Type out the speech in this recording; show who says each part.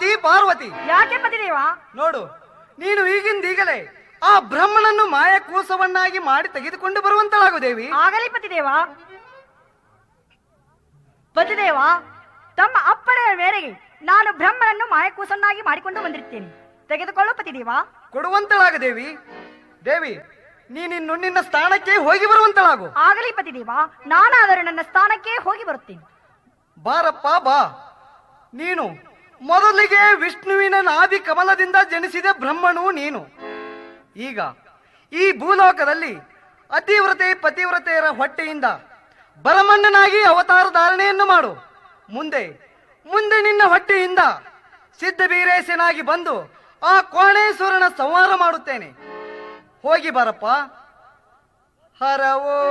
Speaker 1: ಪಾರ್ವತಿ ಪಾರ್ವತಿ
Speaker 2: ಯಾಕೆ ಪತಿದೇವ
Speaker 1: ನೋಡು ನೀನು ಈಗಿಂದೀಗಲೇ ಆ ಬ್ರಹ್ಮನನ್ನು ಮಾಯ ಕೂಸವನ್ನಾಗಿ ಮಾಡಿ ತೆಗೆದುಕೊಂಡು ಬರುವಂತಳಾಗು ದೇವಿ
Speaker 2: ಆಗಲಿ ಪತಿದೇವ ಪತಿದೇವ ತಮ್ಮ ಅಪ್ಪಣೆಯ ಮೇರೆಗೆ ನಾನು ಬ್ರಹ್ಮನನ್ನು ಮಾಯಕೂಸನ್ನಾಗಿ ಮಾಡಿಕೊಂಡು ಬಂದಿರುತ್ತೇನೆ ತೆಗೆದುಕೊಳ್ಳು ಪತಿದೇವ
Speaker 1: ಕೊಡುವಂತಳಾಗು ದೇವಿ ದೇವಿ ನೀನಿನ್ನು ನಿನ್ನ ಸ್ಥಾನಕ್ಕೆ ಹೋಗಿ ಬರುವಂತಳಾಗು
Speaker 2: ಆಗಲಿ ಪತಿದೇವ ನಾನಾದರೂ ನನ್ನ ಸ್ಥಾನಕ್ಕೆ ಹೋಗಿ ಬರುತ್ತೇನೆ
Speaker 1: ಬಾರಪ್ಪ ಬಾ ನೀನು ಮೊದಲಿಗೆ ವಿಷ್ಣುವಿನ ನಾಭಿ ಕಮಲದಿಂದ ಜನಿಸಿದ ಬ್ರಹ್ಮನು ನೀನು ಈಗ ಈ ಭೂಲೋಕದಲ್ಲಿ ಅತಿವ್ರತೆ ಪತಿವ್ರತೆಯರ ಹೊಟ್ಟೆಯಿಂದ ಬರಮಣ್ಣನಾಗಿ ಅವತಾರ ಧಾರಣೆಯನ್ನು ಮಾಡು ಮುಂದೆ ಮುಂದೆ ನಿನ್ನ ಹೊಟ್ಟೆಯಿಂದ ಸಿದ್ಧ ಬೀರೇಶನಾಗಿ ಬಂದು ಆ ಕೋಣೇಶ್ವರನ ಸಂಹಾರ ಮಾಡುತ್ತೇನೆ ಹೋಗಿ ಬಾರಪ್ಪ ಹರವೋ